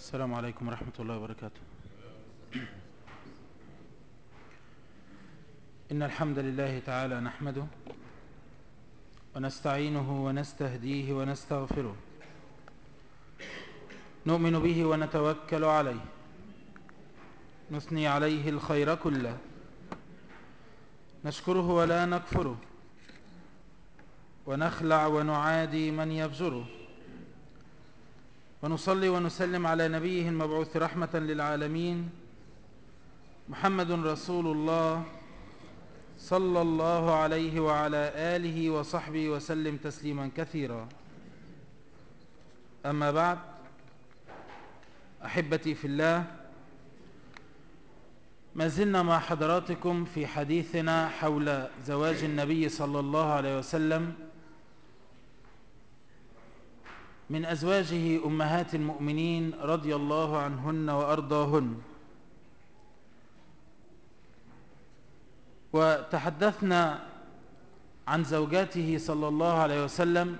السلام عليكم ورحمة الله وبركاته إن الحمد لله تعالى نحمده ونستعينه ونستهديه ونستغفره نؤمن به ونتوكل عليه نثني عليه الخير كله نشكره ولا نكفره ونخلع ونعادي من يفجره ونصلي ونسلم على نبيه المبعوث رحمة للعالمين محمد رسول الله صلى الله عليه وعلى آله وصحبه وسلم تسليما كثيرا أما بعد أحبتي في الله ما زلنا مع حضراتكم في حديثنا حول زواج النبي صلى الله عليه وسلم من أزواجه أمهات المؤمنين رضي الله عنهن وأرضاهن وتحدثنا عن زوجاته صلى الله عليه وسلم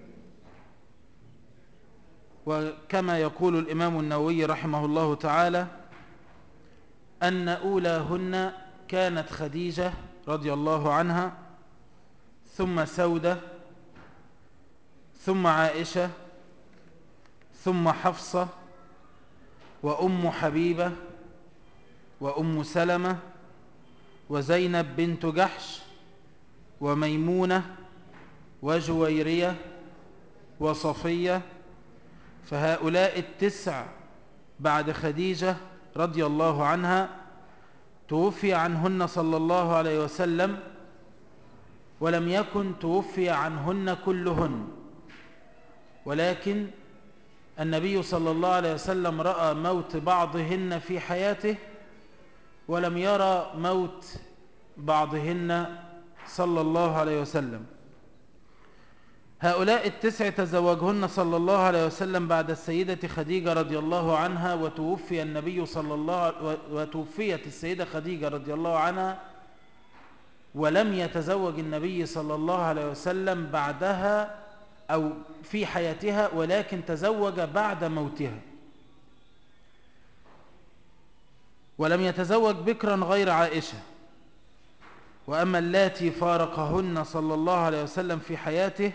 وكما يقول الإمام النووي رحمه الله تعالى أن أولاهن كانت خديجة رضي الله عنها ثم سودة ثم عائشة ثم حفصة وأم حبيبة وأم سلمة وزينب بنت جحش وميمونة وجويرية وصفية فهؤلاء التسع بعد خديجة رضي الله عنها توفي عنهن صلى الله عليه وسلم ولم يكن توفي عنهن كلهن ولكن النبي صلى الله عليه وسلم رأى موت بعضهن في حياته ولم يرى موت بعضهن صلى الله عليه وسلم هؤلاء التسع تزوجهن صلى الله عليه وسلم بعد السيدة خديجة رضي الله عنها وتوفي النبي صلى الله وتوفيت السيدة خديجة رضي الله عنها ولم يتزوج النبي صلى الله عليه وسلم بعدها أو في حياتها ولكن تزوج بعد موتها ولم يتزوج بكرا غير عائشة وأما اللاتي فارقهن صلى الله عليه وسلم في حياته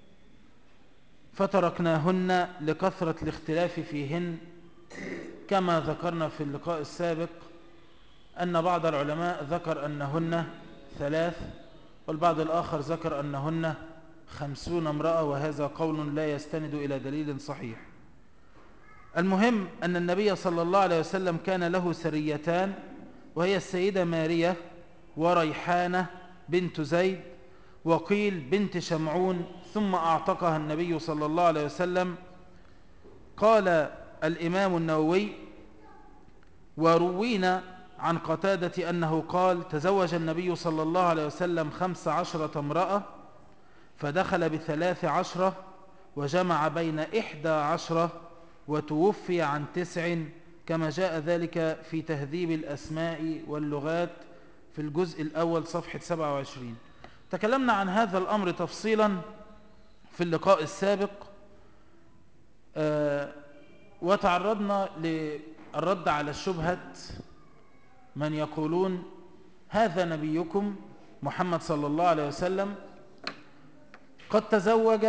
فتركناهن لكثرة الاختلاف فيهن كما ذكرنا في اللقاء السابق أن بعض العلماء ذكر أنهن ثلاث والبعض الآخر ذكر أنهن خمسون امرأة وهذا قول لا يستند إلى دليل صحيح المهم أن النبي صلى الله عليه وسلم كان له سريتان وهي السيدة مارية وريحانة بنت زيد وقيل بنت شمعون ثم أعتقها النبي صلى الله عليه وسلم قال الإمام النووي وروينا عن قتادة أنه قال تزوج النبي صلى الله عليه وسلم خمس عشرة امرأة فدخل بثلاث عشرة وجمع بين إحدى عشرة وتوفي عن تسع كما جاء ذلك في تهذيب الأسماء واللغات في الجزء الأول صفحة 27 تكلمنا عن هذا الأمر تفصيلا في اللقاء السابق آه وتعرضنا للرد على الشبهة من يقولون هذا نبيكم محمد صلى الله عليه وسلم قد تزوج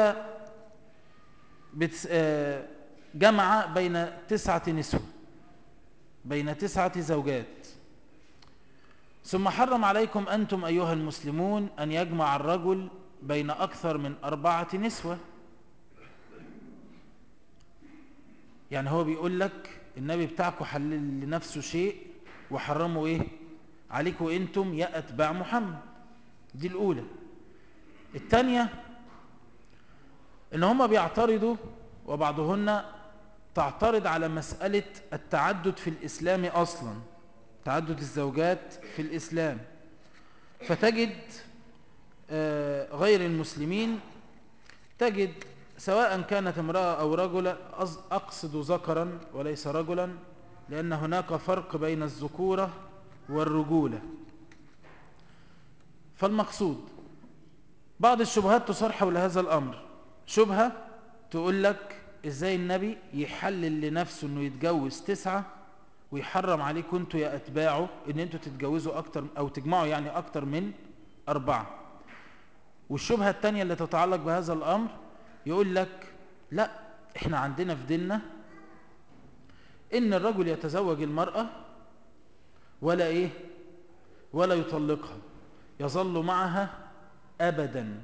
آه جمع بين تسعة نسوة بين تسعة زوجات ثم حرم عليكم أنتم أيها المسلمون أن يجمع الرجل بين أكثر من أربعة نسوة يعني هو بيقول لك النبي بتاعكم حلل لنفسه شيء وحرموا إيه عليكم أنتم يا أتباع محمد دي الأولى الثانية إن هم بيعترضوا وبعضهن تعترض على مسألة التعدد في الإسلام أصلا تعدد الزوجات في الإسلام فتجد غير المسلمين تجد سواء كانت امرأة أو رجل أقصد ذكرا وليس رجلا لأن هناك فرق بين الذكورة والرجولة فالمقصود بعض الشبهات تصار حول هذا الأمر شبهة تقول لك ازاي النبي يحلل لنفسه انه يتجوز تسعة ويحرم عليكم انتوا يا اتباعه ان انتوا تتجوزوا اكتر او تجمعوا يعني اكتر من اربعة والشبهة التانية اللي تتعلق بهذا الامر يقول لك لا احنا عندنا في ديننا ان الرجل يتزوج المرأة ولا ايه ولا يطلقها يظل معها ابدا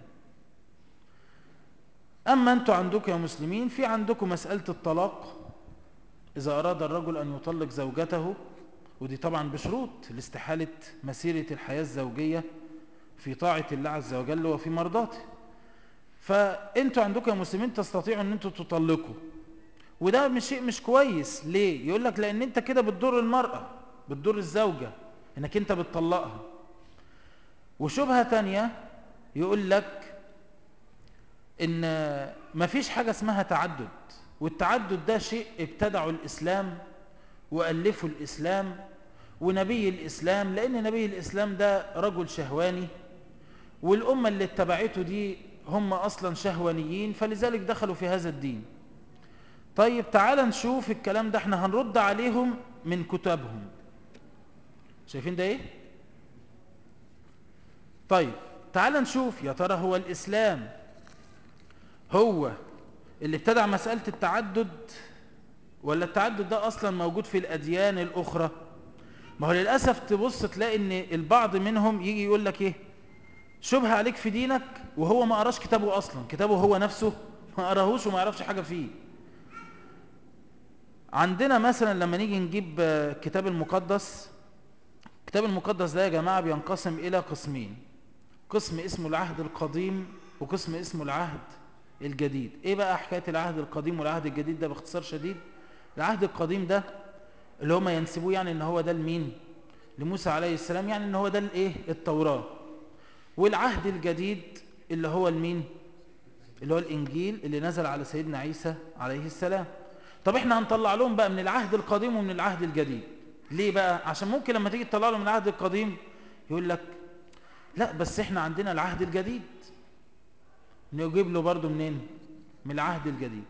اما انتوا عندكم يا مسلمين في عندكم مسألة الطلاق اذا اراد الرجل ان يطلق زوجته ودي طبعا بشروط لاستحالة مسيرة الحياة الزوجية في طاعة الله عز وجل وفي مرضاته فانتوا عندكم يا مسلمين تستطيعوا ان انتوا تطلقوا وده مش شيء مش كويس ليه يقول لك لان انت كده بتضر المرأة بتضر الزوجة انك انت بتطلقها وشبهة تانية يقول لك ان مفيش حاجة اسمها تعدد والتعدد ده شيء ابتدعه الاسلام وألفه الاسلام ونبي الاسلام لان نبي الاسلام ده رجل شهواني والامة اللي اتبعته دي هم اصلا شهوانيين فلذلك دخلوا في هذا الدين طيب تعال نشوف الكلام ده احنا هنرد عليهم من كتابهم شايفين ده ايه طيب تعال نشوف يا ترى هو الاسلام هو اللي ابتدع مسألة التعدد ولا التعدد ده اصلا موجود في الاديان الاخرى ما هو للأسف تبص تلاقي ان البعض منهم يجي يقول لك ايه شبه عليك في دينك وهو ما قراش كتابه اصلا كتابه هو نفسه ما قراهوش وما يعرفش حاجة فيه عندنا مثلا لما نيجي نجيب كتاب المقدس الكتاب المقدس ده يا جماعة بينقسم إلى قسمين قسم اسمه العهد القديم وقسم اسمه العهد الجديد ايه بقى حكاية العهد القديم والعهد الجديد ده باختصار شديد العهد القديم ده اللي هم ينسبوه يعني ان هو ده لمين لموسى عليه السلام يعني ان هو ده الايه التوراة والعهد الجديد اللي هو المين اللي هو الانجيل اللي نزل على سيدنا عيسى عليه السلام طب احنا هنطلع لهم بقى من العهد القديم ومن العهد الجديد ليه بقى عشان ممكن لما تيجي تطلع لهم من العهد القديم يقول لك لا بس احنا عندنا العهد الجديد نجيب له برضو منين من العهد الجديد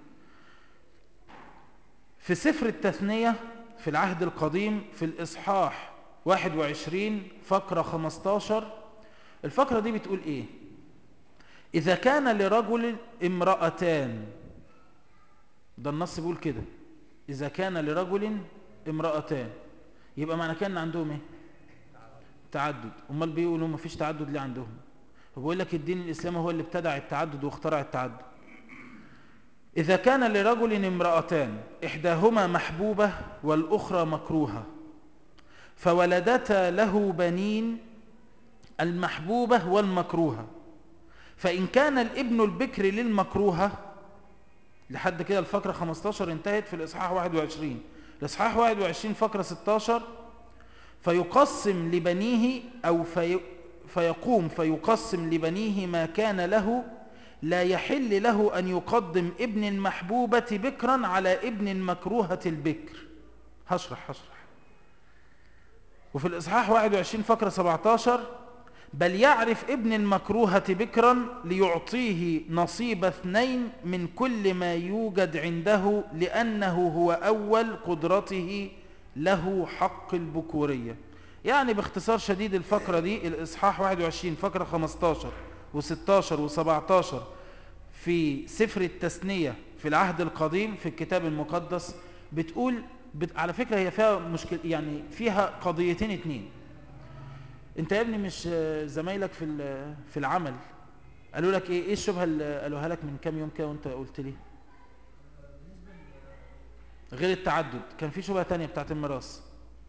في سفر التثنية في العهد القديم في الإصحاح 21 فقرة 15 الفقرة دي بتقول ايه إذا كان لرجل امرأتان ده النص بيقول كده إذا كان لرجل امرأتان يبقى معنى كان عندهم ايه تعدد امال بيقولوا ما فيش تعدد ليه عندهم بيقول لك الدين الإسلامي هو اللي ابتدع التعدد واخترع التعدد إذا كان لرجل امرأتان إحداهما محبوبة والأخرى مكروهة فولدتا له بنين المحبوبة والمكروهة فإن كان الابن البكر للمكروهة لحد كده الفقرة 15 انتهت في الإصحاح 21 الإصحاح 21 فقرة 16 فيقسم لبنيه أو في فيقوم فيقسم لبنيه ما كان له لا يحل له أن يقدم ابن المحبوبة بكرا على ابن المكروهة البكر هشرح هشرح وفي الإصحاح 21 فقرة 17 بل يعرف ابن المكروهة بكرا ليعطيه نصيب اثنين من كل ما يوجد عنده لأنه هو أول قدرته له حق البكورية يعني باختصار شديد الفقرة دي الإصحاح 21 فقرة 15 و16 و17 في سفر التثنية في العهد القديم في الكتاب المقدس بتقول بت... على فكرة هي فيها مشكلة يعني فيها قضيتين اتنين انت يا ابني مش زمايلك في في العمل قالوا لك ايه ايه الشبهه اللي قالوها لك من كام يوم كده وانت قلت لي غير التعدد كان في شبهه تانية بتاعت الميراث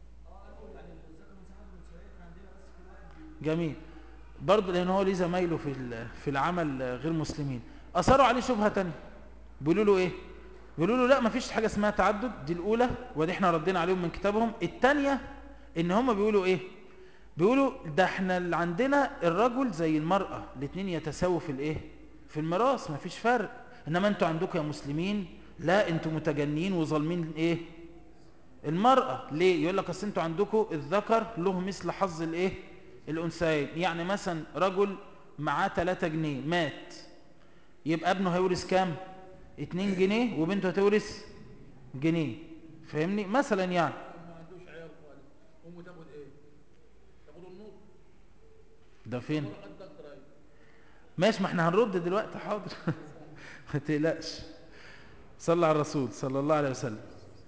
جميل برضه لان هو ليه زمايله في في العمل غير مسلمين اثروا عليه شبهه تانية بيقولوا له ايه بيقولوا له لا ما فيش حاجه اسمها تعدد دي الاولى ودي احنا ردينا عليهم من كتابهم الثانيه ان هم بيقولوا ايه بيقولوا ده احنا اللي عندنا الرجل زي المرأة الاثنين يتساووا في الايه في الميراث ما فيش فرق انما انتوا عندكم يا مسلمين لا انتوا متجنين وظالمين ايه المرأة ليه يقول لك اصل انتوا عندكم الذكر له مثل حظ الايه الانثيين يعني مثلا رجل معاه 3 جنيه مات يبقى ابنه هيورث كام اتنين جنيه وبنته هتورث جنيه فاهمني مثلا يعني ما عندوش عيال خالص امه تاخد ايه تاخد النص ده فين ولا حد اكتر ايه ماشي ما احنا هنرد دلوقتي حاضر ما تقلقش صلى على الرسول صلى الله عليه وسلم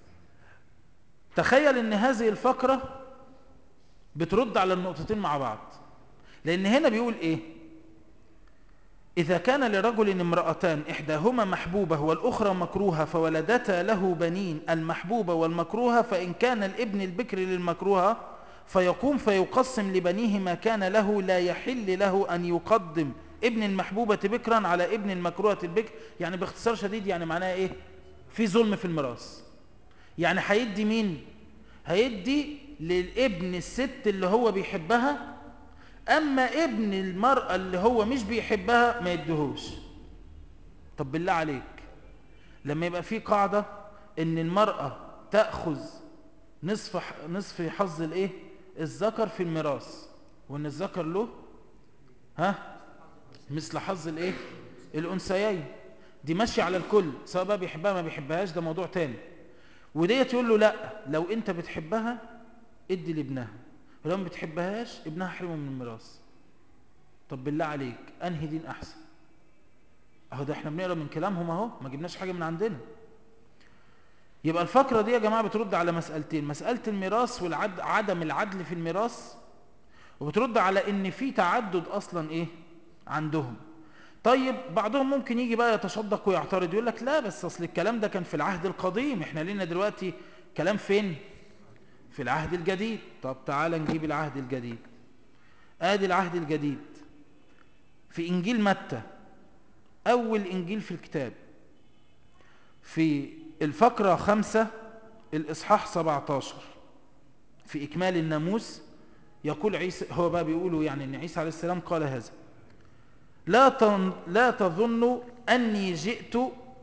تخيل ان هذه الفقرة بترد على النقطتين مع بعض لان هنا بيقول ايه إذا كان لرجل امرأتان إحداهما محبوبة والأخرى مكروهة فولدتا له بنين المحبوبة والمكروهة فإن كان الابن البكر للمكروهة فيقوم فيقسم لبنيه ما كان له لا يحل له أن يقدم ابن المحبوبة بكرا على ابن المكروهة البكر يعني باختصار شديد يعني معناها إيه في ظلم في الميراث يعني هيدي مين هيدي للابن الست اللي هو بيحبها اما ابن المرأة اللي هو مش بيحبها ما يدهوش طب بالله عليك لما يبقى في قاعدة ان المرأة تأخذ نصف نصف حظ الايه الذكر في الميراث وان الذكر له ها مثل حظ الايه الانثيين دي ماشيه على الكل سواء بقى بيحبها ما بيحبهاش ده موضوع تاني وديت يقول له لا لو انت بتحبها ادي لابنها ولو ما بتحبهاش ابنها حرمه من الميراث طب بالله عليك انهي دين احسن اهو ده احنا بنقرا من كلامهم اهو ما جبناش حاجه من عندنا يبقى الفقره دي يا جماعه بترد على مسالتين مساله الميراث وعدم العدل في الميراث وبترد على ان في تعدد اصلا ايه عندهم طيب بعضهم ممكن يجي بقى يتشدق ويعترض يقول لك لا بس اصل الكلام ده كان في العهد القديم احنا لينا دلوقتي كلام فين في العهد الجديد طب تعال نجيب العهد الجديد ادي العهد الجديد في انجيل متى اول انجيل في الكتاب في الفقرة خمسة الاصحاح 17 في اكمال الناموس يقول عيسى هو بقى بيقولوا يعني ان عيسى عليه السلام قال هذا لا تن لا تظنوا اني جئت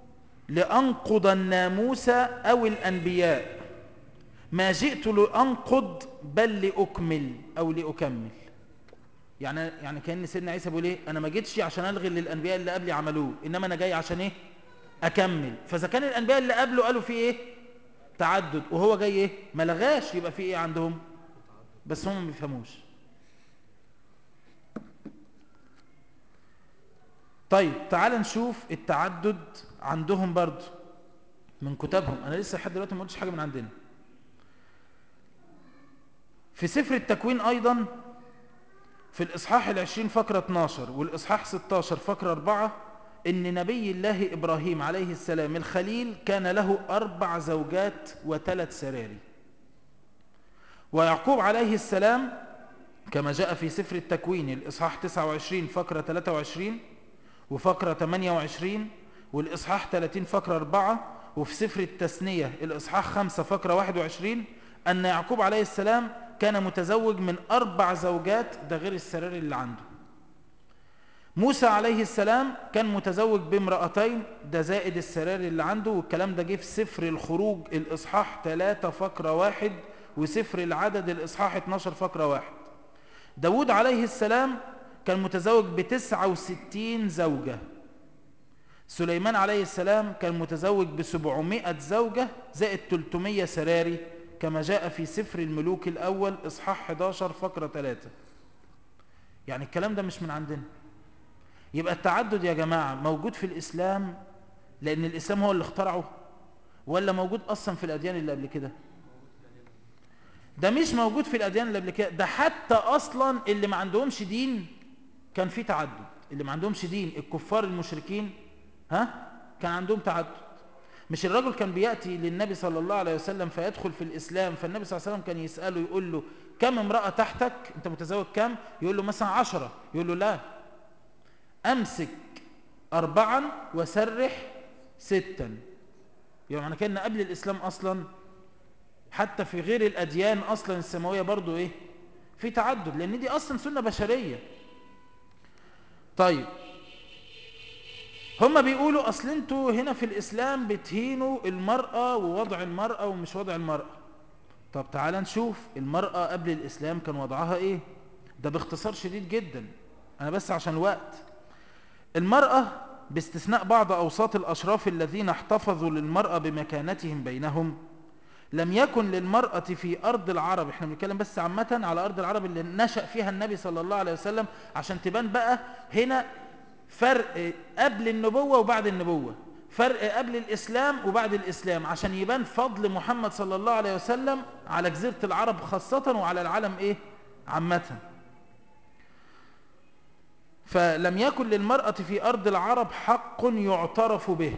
لانقض الناموس او الانبياء ما جئت لأنقض بل لأكمل أو لأكمل يعني يعني كأن سيدنا عيسى بيقول ايه انا ما جيتش عشان الغي اللي الانبياء اللي قبلي عملوه انما انا جاي عشان ايه اكمل فاذا كان الانبياء اللي قبله قالوا في ايه تعدد وهو جاي ايه ما لغاش يبقى في ايه عندهم بس هم ما بيفهموش طيب تعال نشوف التعدد عندهم برضو من كتابهم انا لسه لحد دلوقتي ما قلتش حاجه من عندنا في سفر التكوين أيضا في الإصحاح العشرين فقرة 12 والإصحاح 16 فقرة 4 إن نبي الله إبراهيم عليه السلام الخليل كان له أربع زوجات وثلاث سراري ويعقوب عليه السلام كما جاء في سفر التكوين الإصحاح 29 فقرة 23 وفقرة 28 والإصحاح 30 فقرة 4 وفي سفر التثنية الإصحاح 5 فقرة 21 أن يعقوب عليه السلام كان متزوج من أربع زوجات ده غير السرار اللي عنده موسى عليه السلام كان متزوج بامرأتين ده زائد السرار اللي عنده والكلام ده جه في سفر الخروج الإصحاح 3 فقرة واحد وسفر العدد الإصحاح 12 فقرة واحد داود عليه السلام كان متزوج بتسعة وستين زوجة سليمان عليه السلام كان متزوج بسبعمائة زوجة زائد 300 سراري كما جاء في سفر الملوك الأول إصحاح 11 فقرة 3 يعني الكلام ده مش من عندنا يبقى التعدد يا جماعة موجود في الإسلام لأن الإسلام هو اللي اخترعه ولا موجود أصلا في الأديان اللي قبل كده ده مش موجود في الأديان اللي قبل كده ده حتى أصلا اللي ما عندهمش دين كان في تعدد اللي ما عندهمش دين الكفار المشركين ها كان عندهم تعدد مش الرجل كان بيأتي للنبي صلى الله عليه وسلم فيدخل في الإسلام فالنبي صلى الله عليه وسلم كان يسأله يقول له كم امرأة تحتك انت متزوج كم يقول له مثلا عشرة يقول له لا أمسك أربعا وسرح ستا يعني معنى كان قبل الإسلام أصلا حتى في غير الأديان أصلا السماوية برضو إيه في تعدد لأن دي أصلا سنة بشرية طيب هم بيقولوا أصل انتوا هنا في الإسلام بتهينوا المرأة ووضع المرأة ومش وضع المرأة طب تعال نشوف المرأة قبل الإسلام كان وضعها إيه ده باختصار شديد جدا أنا بس عشان الوقت المرأة باستثناء بعض أوساط الأشراف الذين احتفظوا للمرأة بمكانتهم بينهم لم يكن للمرأة في أرض العرب احنا بنتكلم بس عامة على أرض العرب اللي نشأ فيها النبي صلى الله عليه وسلم عشان تبان بقى هنا فرق قبل النبوة وبعد النبوة فرق قبل الإسلام وبعد الإسلام عشان يبان فضل محمد صلى الله عليه وسلم على جزيرة العرب خاصة وعلى العالم إيه عامة فلم يكن للمرأة في أرض العرب حق يعترف به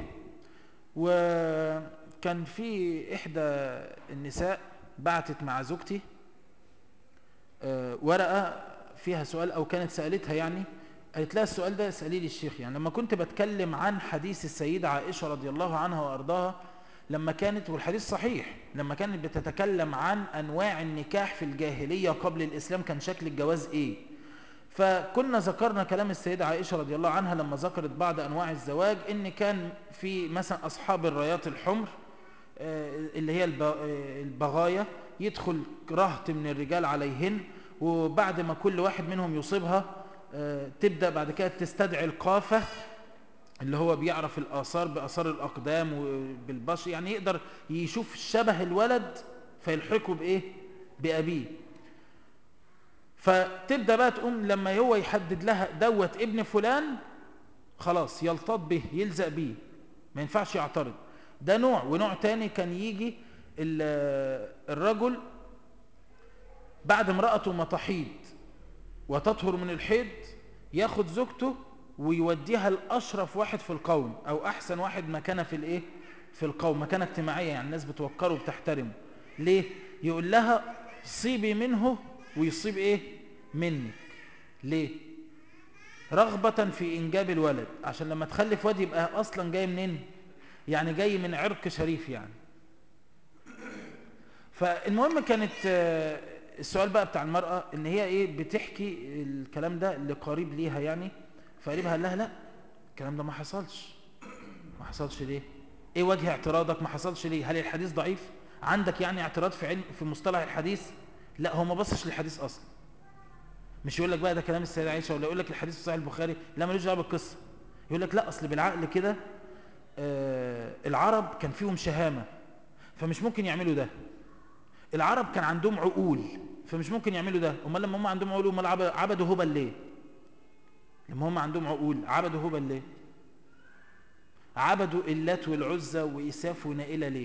وكان في إحدى النساء بعتت مع زوجتي آه، ورقة فيها سؤال أو كانت سألتها يعني قالت لها السؤال ده اسألي لي الشيخ يعني لما كنت بتكلم عن حديث السيدة عائشة رضي الله عنها وأرضاها لما كانت والحديث صحيح لما كانت بتتكلم عن أنواع النكاح في الجاهلية قبل الإسلام كان شكل الجواز إيه فكنا ذكرنا كلام السيدة عائشة رضي الله عنها لما ذكرت بعض أنواع الزواج إن كان في مثلا أصحاب الرايات الحمر آه، اللي هي الب- آه، البغايا يدخل رهط من الرجال عليهن وبعد ما كل واحد منهم يصيبها آه، تبدأ بعد كده تستدعي القافة اللي هو بيعرف الآثار بآثار الأقدام وبالبشر يعني يقدر يشوف شبه الولد فيلحقه بإيه بأبيه فتبدأ بقى تقوم لما هو يحدد لها دوت ابن فلان خلاص يلتط به يلزق بيه ما ينفعش يعترض ده نوع ونوع تاني كان يجي ال- الرجل بعد امرأته ما تحيض وتطهر من الحيض ياخد زوجته ويوديها لأشرف واحد في القوم أو أحسن واحد مكانة في الإيه؟ في القوم مكانة اجتماعية يعني الناس بتوقره وبتحترمه ليه؟ يقول لها صيبي منه ويصيب إيه؟ منك ليه؟ رغبة في إنجاب الولد عشان لما تخلف واد يبقى أصلا جاي منين؟ يعني جاي من عرق شريف يعني فالمهم كانت آه، السؤال بقى بتاع المرأة ان هي ايه بتحكي الكلام ده لقريب ليها يعني فقريبها قال لها لا الكلام ده ما حصلش ما حصلش ليه ايه وجه اعتراضك ما حصلش ليه هل الحديث ضعيف عندك يعني اعتراض في علم في مصطلح الحديث لا هو ما بصش للحديث اصلا مش يقول لك بقى ده كلام السيدة عائشة ولا يقول لك الحديث في صحيح البخاري لا ملوش دعوه بالقصه يقول لك لا اصل بالعقل كده آه العرب كان فيهم شهامه فمش ممكن يعملوا ده العرب كان عندهم عقول فمش ممكن يعملوا ده امال لما هم عندهم عقول امال عب- عبدوا هبل ليه لما هم عندهم عقول عبدوا هبل ليه عبدوا اللات والعزى وإساف ونائلة ليه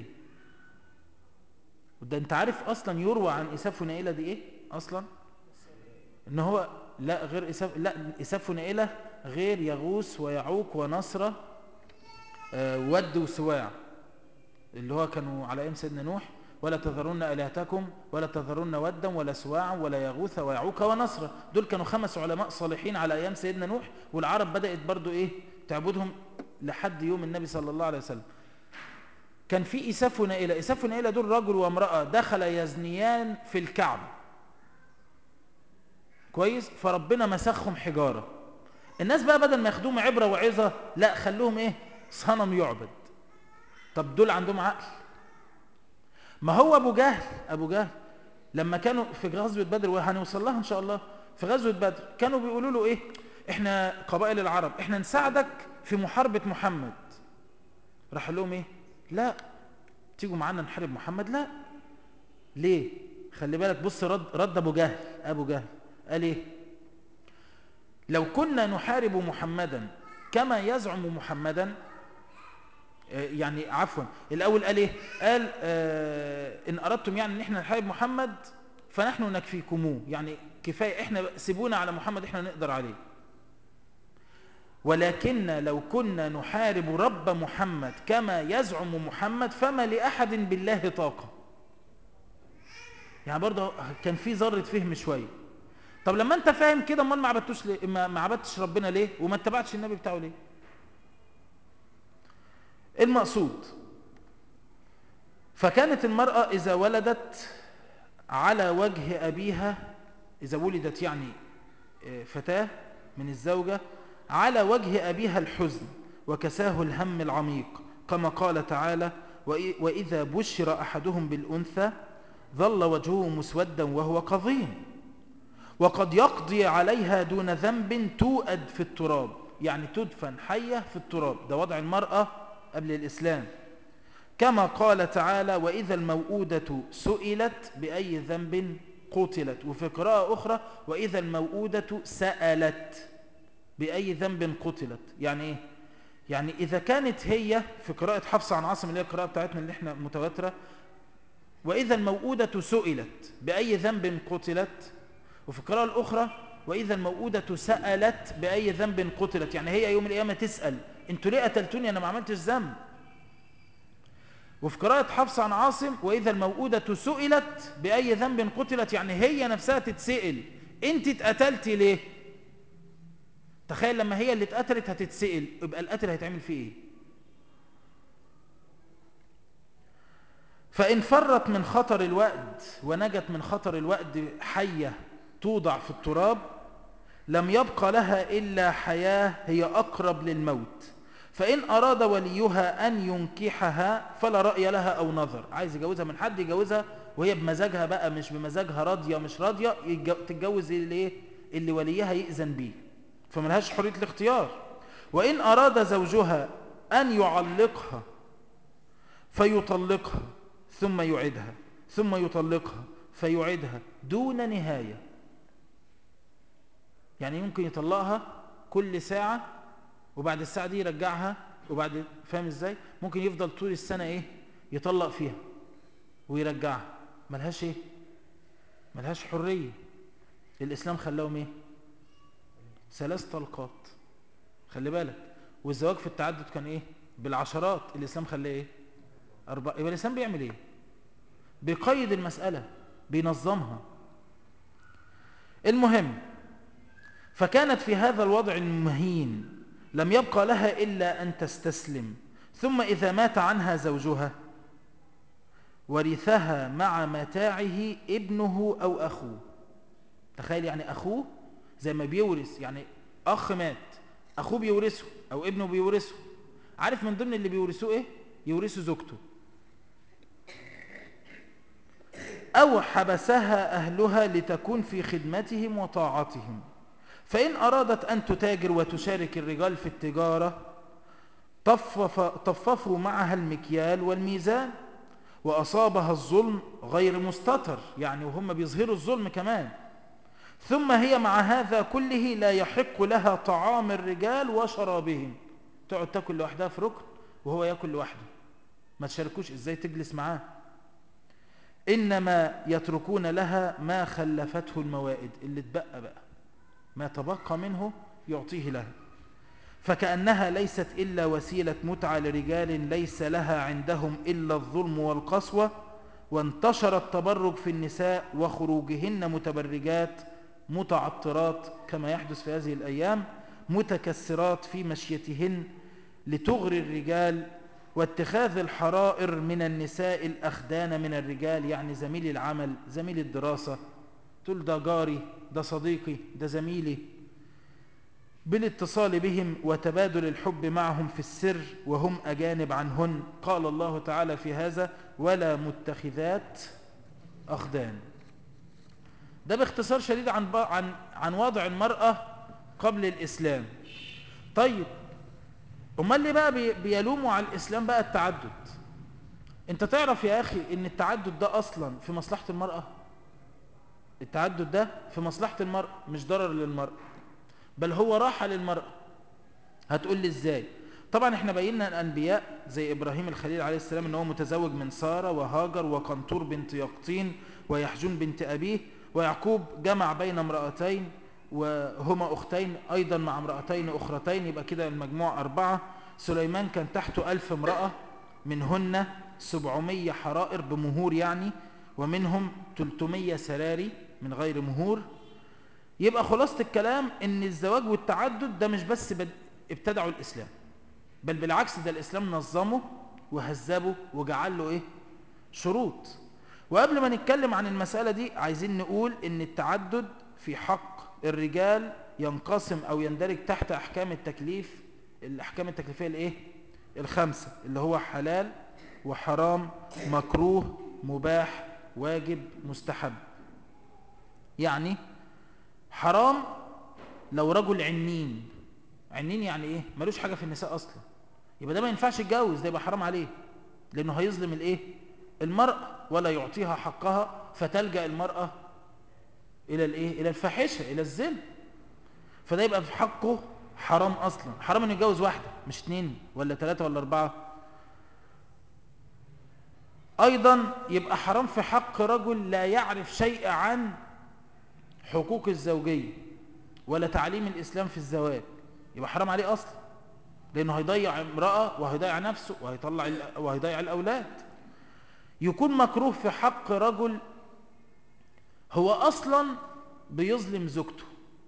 ده انت عارف اصلا يروى عن إساف ونائلة دي ايه اصلا ان هو لا غير إساف لا إساف ونائلة غير يغوث ويعوق ونصرة آه، ود وسواع اللي هو كانوا على ايام سيدنا نوح ولا تذرون الهتكم ولا تذرون ودا ولا سواعا ولا يغوث ويعوق ونصرا دول كانوا خمس علماء صالحين على ايام سيدنا نوح والعرب بدات برضو ايه تعبدهم لحد يوم النبي صلى الله عليه وسلم كان في اساف ونائله اساف ونائله دول رجل وامراه دخل يزنيان في الكعبه كويس فربنا مسخهم حجاره الناس بقى بدل ما ياخدوهم عبره وعظه لا خلوهم ايه صنم يعبد طب دول عندهم عقل ما هو ابو جهل ابو جهل لما كانوا في غزوه بدر وهنوصل لها ان شاء الله في غزوه بدر كانوا بيقولوا له ايه احنا قبائل العرب احنا نساعدك في محاربه محمد راح لهم ايه لا تيجوا معانا نحارب محمد لا ليه خلي بالك بص رد رد ابو جهل ابو جهل قال ايه لو كنا نحارب محمدا كما يزعم محمدا يعني عفوا الاول قال ايه قال آه ان اردتم يعني ان احنا نحارب محمد فنحن نكفيكموه يعني كفايه احنا سيبونا على محمد احنا نقدر عليه ولكن لو كنا نحارب رب محمد كما يزعم محمد فما لاحد بالله طاقه يعني برضه كان في ذره فهم شويه طب لما انت فاهم كده امال ما عبدتوش ليه ما ما عبدتش ربنا ليه وما اتبعتش النبي بتاعه ليه المقصود فكانت المرأة إذا ولدت على وجه أبيها إذا ولدت يعني فتاة من الزوجة على وجه أبيها الحزن وكساه الهم العميق كما قال تعالى وإذا بشر أحدهم بالأنثى ظل وجهه مسودا وهو قظيم وقد يقضي عليها دون ذنب توأد في التراب يعني تدفن حية في التراب ده وضع المرأة قبل الإسلام كما قال تعالى وإذا الموؤودة سئلت بأي ذنب قتلت وفي قراءة أخرى وإذا الموؤودة سألت بأي ذنب قتلت يعني إيه؟ يعني إذا كانت هي في قراءة حفص عن عاصم اللي هي القراءة بتاعتنا اللي احنا متواترة وإذا الموؤودة سئلت بأي ذنب قتلت وفي القراءة الأخرى وإذا الموؤودة سألت بأي ذنب قتلت يعني هي يوم القيامة تسأل انتوا ليه قتلتوني أنا ما عملتش ذنب وفي قراءة حفص عن عاصم وإذا الموؤودة سئلت بأي ذنب قتلت يعني هي نفسها تتسئل انت اتقتلتي ليه تخيل لما هي اللي اتقتلت هتتسئل يبقى القتل هيتعمل فيه ايه فإن فرت من خطر الوأد ونجت من خطر الوأد حية توضع في التراب لم يبقى لها إلا حياة هي أقرب للموت فإن أراد وليها أن ينكحها فلا رأي لها أو نظر عايز يجوزها من حد يجوزها وهي بمزاجها بقى مش بمزاجها راضية مش راضية يتج- تتجوز اللي, إيه؟ اللي وليها يأذن بيه فملهاش حرية الاختيار وإن أراد زوجها أن يعلقها فيطلقها ثم يعيدها ثم يطلقها فيعيدها دون نهاية يعني يمكن يطلقها كل ساعة وبعد الساعة دي يرجعها وبعد فاهم ازاي ممكن يفضل طول السنة ايه يطلق فيها ويرجعها ملهاش ايه ملهاش حرية الاسلام خلاهم ايه ثلاث طلقات خلي بالك والزواج في التعدد كان ايه بالعشرات الاسلام خلاه ايه أربعة يبقى الاسلام بيعمل ايه بيقيد المسألة بينظمها المهم فكانت في هذا الوضع المهين لم يبقى لها إلا أن تستسلم ثم إذا مات عنها زوجها ورثها مع متاعه ابنه أو أخوه تخيل يعني أخوه زي ما بيورث يعني أخ مات أخوه بيورثه أو ابنه بيورثه عارف من ضمن اللي بيورثوه إيه؟ يورثوا زوجته أو حبسها أهلها لتكون في خدمتهم وطاعتهم فإن أرادت أن تتاجر وتشارك الرجال في التجارة طفف طففوا معها المكيال والميزان وأصابها الظلم غير مستتر يعني وهم بيظهروا الظلم كمان ثم هي مع هذا كله لا يحق لها طعام الرجال وشرابهم تقعد تاكل لوحدها في ركن وهو ياكل لوحده ما تشاركوش ازاي تجلس معاه إنما يتركون لها ما خلفته الموائد اللي اتبقى بقى ما تبقى منه يعطيه لها فكأنها ليست إلا وسيلة متعة لرجال ليس لها عندهم إلا الظلم والقسوة وانتشر التبرج في النساء وخروجهن متبرجات متعطرات كما يحدث في هذه الأيام متكسرات في مشيتهن لتغري الرجال واتخاذ الحرائر من النساء الأخدان من الرجال يعني زميل العمل زميل الدراسة تقول ده جاري ده صديقي ده زميلي بالاتصال بهم وتبادل الحب معهم في السر وهم أجانب عنهن قال الله تعالى في هذا ولا متخذات أخدان ده باختصار شديد عن, عن, عن وضع المرأة قبل الإسلام طيب امال ليه بقى بي- بيلوموا على الإسلام بقى التعدد انت تعرف يا أخي ان التعدد ده أصلا في مصلحة المرأة التعدد ده في مصلحة المرأة مش ضرر للمرأة بل هو راحة للمرأة هتقول لي ازاي طبعا احنا بينا الانبياء زي ابراهيم الخليل عليه السلام ان هو متزوج من سارة وهاجر وقنطور بنت يقطين ويحجون بنت ابيه ويعقوب جمع بين امرأتين وهما اختين ايضا مع امرأتين اخرتين يبقى كده المجموع اربعة سليمان كان تحته الف امرأة منهن سبعمية حرائر بمهور يعني ومنهم 300 سراري من غير مهور يبقى خلاصة الكلام ان الزواج والتعدد ده مش بس بد... ابتدعوا الاسلام بل بالعكس ده الاسلام نظمه وهذبه وجعل له ايه شروط وقبل ما نتكلم عن المسألة دي عايزين نقول ان التعدد في حق الرجال ينقسم او يندرج تحت احكام التكليف الاحكام التكليفية الايه الخمسة اللي هو حلال وحرام مكروه مباح واجب مستحب يعني حرام لو رجل عنين عنين يعني ايه ملوش حاجة في النساء اصلا يبقى ده ما ينفعش يتجوز ده يبقى حرام عليه لانه هيظلم الايه المرأة ولا يعطيها حقها فتلجأ المرأة الى الايه الى الفاحشة الى الزنا فده يبقى في حقه حرام اصلا حرام انه يتجوز واحدة مش اتنين ولا ثلاثة ولا اربعة ايضا يبقى حرام في حق رجل لا يعرف شيء عن حقوق الزوجية ولا تعليم الاسلام في الزواج يبقى حرام عليه اصلا لانه هيضيع امرأة وهيضيع نفسه وهيطلع وهيضيع الاولاد يكون مكروه في حق رجل هو اصلا بيظلم زوجته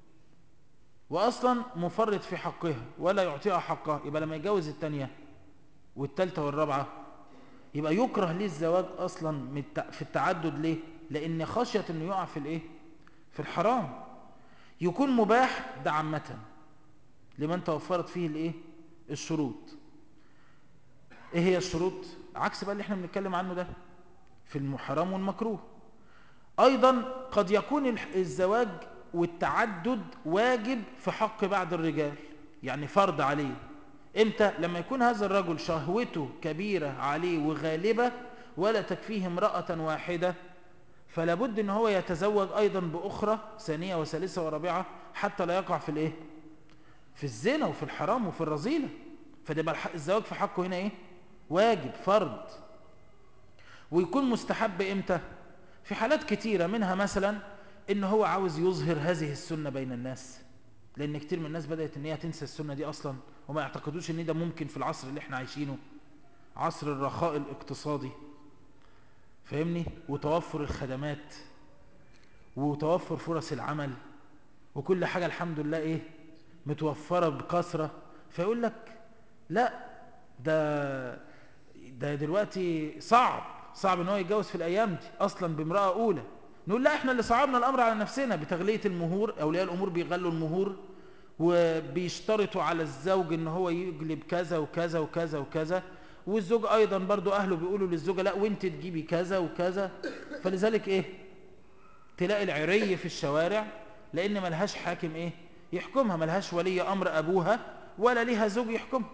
واصلا مفرط في حقها ولا يعطيها حقها يبقى لما يتجوز الثانيه والثالثه والرابعه يبقى يكره ليه الزواج اصلا في التعدد ليه لان خشيه انه يقع في الايه في الحرام يكون مباح ده عامه لمن توفرت فيه الايه الشروط ايه هي الشروط عكس بقى اللي احنا بنتكلم عنه ده في المحرم والمكروه ايضا قد يكون الزواج والتعدد واجب في حق بعض الرجال يعني فرض عليه امتى لما يكون هذا الرجل شهوته كبيرة عليه وغالبة ولا تكفيه امرأة واحدة فلا بد ان هو يتزوج ايضا باخرى ثانية وثالثة ورابعة حتى لا يقع في الايه في الزنا وفي الحرام وفي الرذيلة فده الزواج في حقه هنا ايه واجب فرض ويكون مستحب امتى في حالات كتيرة منها مثلا ان هو عاوز يظهر هذه السنة بين الناس لان كتير من الناس بدأت ان هي تنسى السنة دي اصلا وما يعتقدوش ان ده ممكن في العصر اللي احنا عايشينه عصر الرخاء الاقتصادي فاهمني وتوفر الخدمات وتوفر فرص العمل وكل حاجة الحمد لله ايه متوفرة بكثرة فيقول لك لا ده ده دلوقتي صعب صعب ان هو يتجوز في الايام دي اصلا بامرأة اولى نقول لا احنا اللي صعبنا الامر على نفسنا بتغلية المهور اولياء الامور بيغلوا المهور وبيشترطوا على الزوج ان هو يجلب كذا وكذا وكذا وكذا والزوج ايضا برضو اهله بيقولوا للزوجة لا وانت تجيبي كذا وكذا فلذلك ايه تلاقي العري في الشوارع لان ملهاش حاكم ايه يحكمها ملهاش ولي امر ابوها ولا ليها زوج يحكمها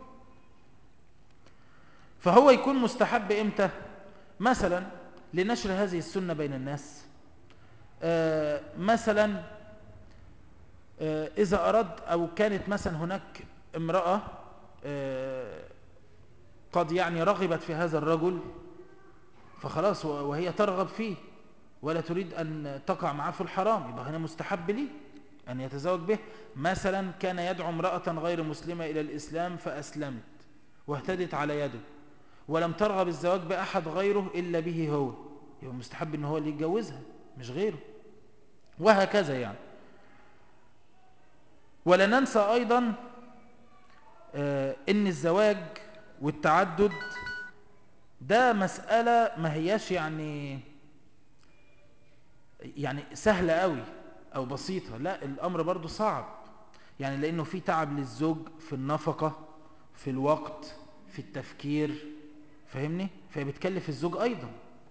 فهو يكون مستحب امتى مثلا لنشر هذه السنة بين الناس آه مثلا آه إذا أراد أو كانت مثلا هناك امرأة آه قد يعني رغبت في هذا الرجل فخلاص وهي ترغب فيه ولا تريد أن تقع معه في الحرام يبقى هنا مستحب لي أن يتزوج به مثلا كان يدعو امرأة غير مسلمة إلى الإسلام فأسلمت واهتدت على يده ولم ترغب الزواج بأحد غيره إلا به هو يبقى مستحب ان هو اللي يتجوزها مش غيره وهكذا يعني ولا ننسى أيضا آه ان الزواج والتعدد ده مسألة ما هياش يعني يعني سهلة قوي أو بسيطة لا الأمر برضو صعب يعني لأنه في تعب للزوج في النفقة في الوقت في التفكير فاهمني فهي بتكلف الزوج أيضا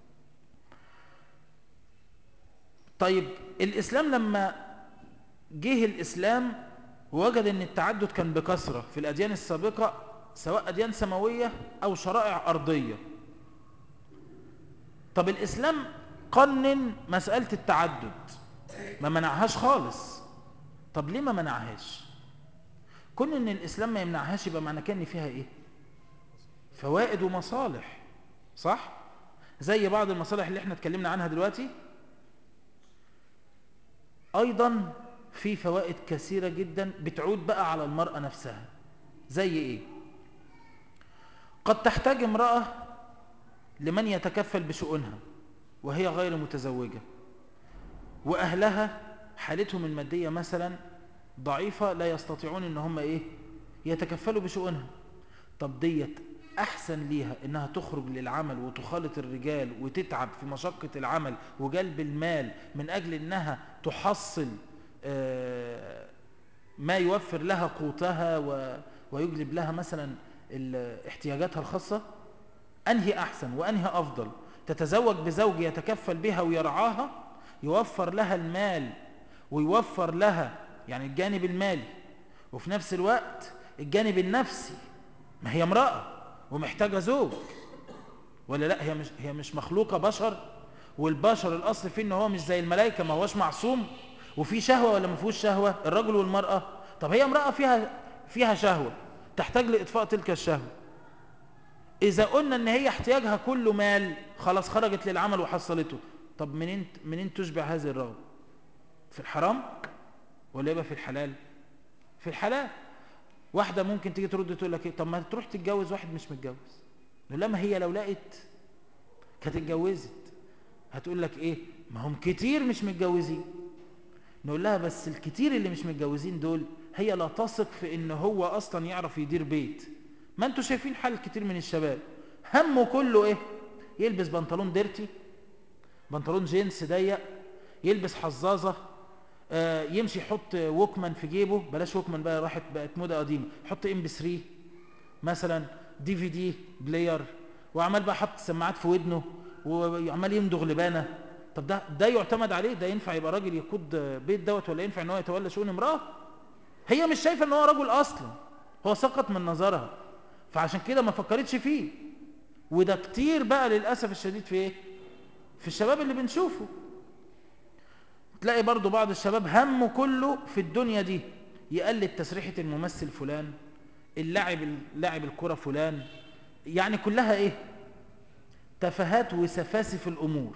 طيب الإسلام لما جه الإسلام وجد أن التعدد كان بكثرة في الأديان السابقة سواء أديان سماوية أو شرائع أرضية طب الإسلام قنن مسألة التعدد ما منعهاش خالص طب ليه ما منعهاش كون ان الاسلام ما يمنعهاش يبقى معنى كان فيها ايه فوائد ومصالح صح زي بعض المصالح اللي احنا اتكلمنا عنها دلوقتي ايضا في فوائد كثيرة جدا بتعود بقى على المرأة نفسها زي ايه قد تحتاج امرأة لمن يتكفل بشؤونها وهي غير متزوجة وأهلها حالتهم المادية مثلا ضعيفة لا يستطيعون ان هم ايه يتكفلوا بشؤونها طب ديت احسن ليها انها تخرج للعمل وتخالط الرجال وتتعب في مشقة العمل وجلب المال من اجل انها تحصل ما يوفر لها قوتها ويجلب لها مثلا احتياجاتها الخاصة انهي احسن وانهي افضل تتزوج بزوج يتكفل بها ويرعاها يوفر لها المال ويوفر لها يعني الجانب المالي وفي نفس الوقت الجانب النفسي ما هي امرأة ومحتاجة زوج ولا لا هي مش, هي مش مخلوقة بشر والبشر الأصل فيه ان هو مش زي الملائكة ما هوش معصوم وفي شهوة ولا ما فيهوش شهوة الرجل والمرأة طب هي امرأة فيها فيها شهوة تحتاج لإطفاء تلك الشهوة إذا قلنا إن هي احتياجها كله مال خلاص خرجت للعمل وحصلته طب منين منين تشبع هذه الرغبة في الحرام ولا يبقى في الحلال في الحلال واحدة ممكن تيجي ترد تقول لك ايه طب ما تروح تتجوز واحد مش متجوز نقول لها ما هي لو لقت كانت اتجوزت هتقول لك ايه ما هم كتير مش متجوزين نقول لها بس الكتير اللي مش متجوزين دول هي لا تثق في ان هو اصلا يعرف يدير بيت ما انتوا شايفين حال كتير من الشباب همه كله ايه يلبس بنطلون ديرتي بنطلون جينز ضيق يلبس حظاظه آه يمشي يحط ووكمان في جيبه بلاش ووكمان بقى راحت بقت موضه قديمه يحط ام بي 3 مثلا دي في دي بلاير وعمال بقى حط سماعات في ودنه وعمال يمضغ لبانه طب ده ده يعتمد عليه ده ينفع يبقى راجل يقود بيت دوت ولا ينفع ان هو يتولى شؤون امراه هي مش شايفه ان هو رجل اصلا هو سقط من نظرها فعشان كده ما فكرتش فيه وده كتير بقى للاسف الشديد في ايه في الشباب اللي بنشوفه تلاقي برضو بعض الشباب همه كله في الدنيا دي يقلد تسريحة الممثل فلان اللاعب لاعب الكرة فلان يعني كلها ايه تفاهات وسفاسف الامور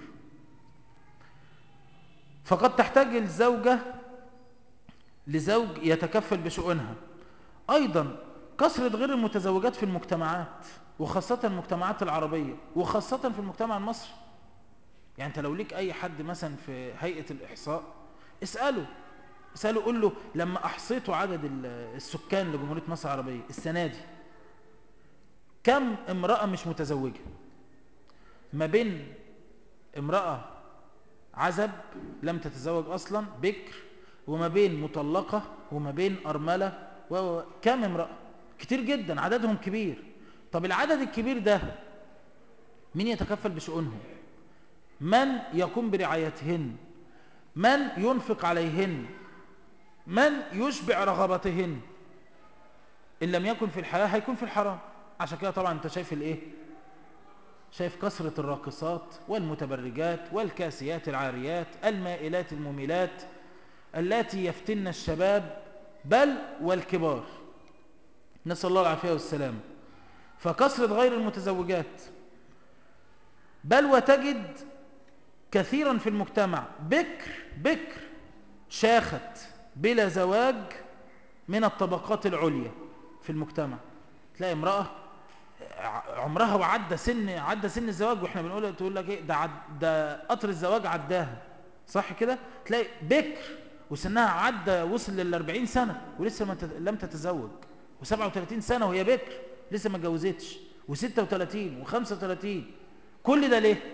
فقد تحتاج الزوجة لزوج يتكفل بشؤونها ايضا كثرة غير المتزوجات في المجتمعات وخاصة المجتمعات العربية وخاصة في المجتمع المصري يعني انت لو ليك اي حد مثلا في هيئة الاحصاء اسأله اسأله قول له لما احصيتوا عدد السكان لجمهورية مصر العربية السنة دي كم امرأة مش متزوجة ما بين امرأة عزب لم تتزوج اصلا بكر وما بين مطلقة وما بين ارملة كم امرأة كتير جدا عددهم كبير طب العدد الكبير ده مين يتكفل بشؤونهم من يقوم برعايتهن من ينفق عليهن من يشبع رغبتهن إن لم يكن في الحياة هيكون في الحرام عشان كده طبعا انت شايف الايه شايف كثرة الراقصات والمتبرجات والكاسيات العاريات المائلات المميلات التي يفتن الشباب بل والكبار نسأل الله العافية والسلام فكثرة غير المتزوجات بل وتجد كثيرا في المجتمع بكر بكر شاخت بلا زواج من الطبقات العليا في المجتمع تلاقي امرأة عمرها وعدى سن عدى سن الزواج واحنا بنقول تقول لك ايه ده عد ده قطر الزواج عداها صح كده تلاقي بكر وسنها عدى وصل لل 40 سنه ولسه ما لم تتزوج و37 سنه وهي بكر لسه ما اتجوزتش و36 و35 كل ده ليه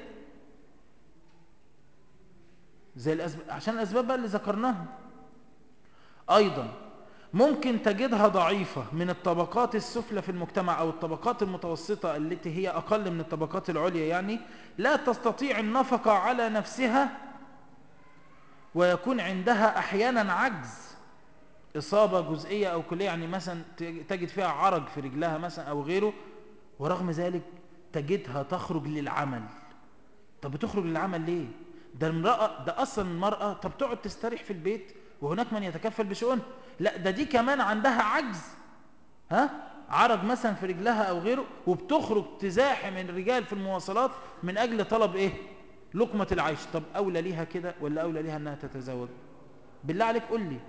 زي الأسباب عشان الأسباب بقى اللي ذكرناها أيضا ممكن تجدها ضعيفة من الطبقات السفلى في المجتمع أو الطبقات المتوسطة التي هي أقل من الطبقات العليا يعني لا تستطيع النفقة على نفسها ويكون عندها أحيانا عجز إصابة جزئية أو كلية يعني مثلا تجد فيها عرج في رجلها مثلا أو غيره ورغم ذلك تجدها تخرج للعمل طب بتخرج للعمل ليه ده المرأة ده أصلا المرأة طب تقعد تستريح في البيت وهناك من يتكفل بشؤونها لا ده دي كمان عندها عجز ها عرج مثلا في رجلها أو غيره وبتخرج تزاحم الرجال في المواصلات من أجل طلب إيه لقمة العيش طب أولى ليها كده ولا أولى ليها أنها تتزوج بالله عليك قل لي